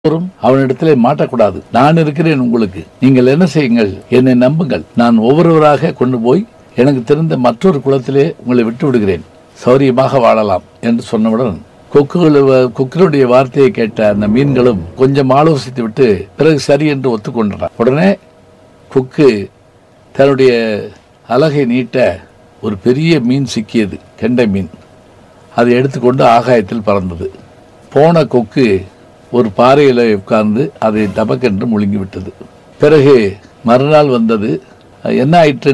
ஒருவரும் அவனிடத்திலே மாட்டக்கூடாது நான் இருக்கிறேன் உங்களுக்கு நீங்கள் என்ன செய்யுங்கள் என்னை நம்புங்கள் நான் ஒவ்வொருவராக கொண்டு போய் எனக்கு தெரிந்த மற்றொரு குளத்திலே உங்களை விட்டு விடுகிறேன் சௌரியமாக வாழலாம் என்று சொன்னவுடன் கொக்குகள் கொக்கினுடைய வார்த்தையை கேட்ட அந்த மீன்களும் கொஞ்சம் ஆலோசித்து விட்டு பிறகு சரி என்று ஒத்துக்கொண்டன உடனே கொக்கு தன்னுடைய அலகை நீட்ட ஒரு பெரிய மீன் சிக்கியது கெண்டை மீன் அதை எடுத்துக்கொண்டு ஆகாயத்தில் பறந்தது போன கொக்கு ஒரு பாறையில் உட்கார்ந்து அதை டபக்கென்று முழுங்கி விட்டது பிறகு மறுநாள் வந்தது என்ன ஆயிற்று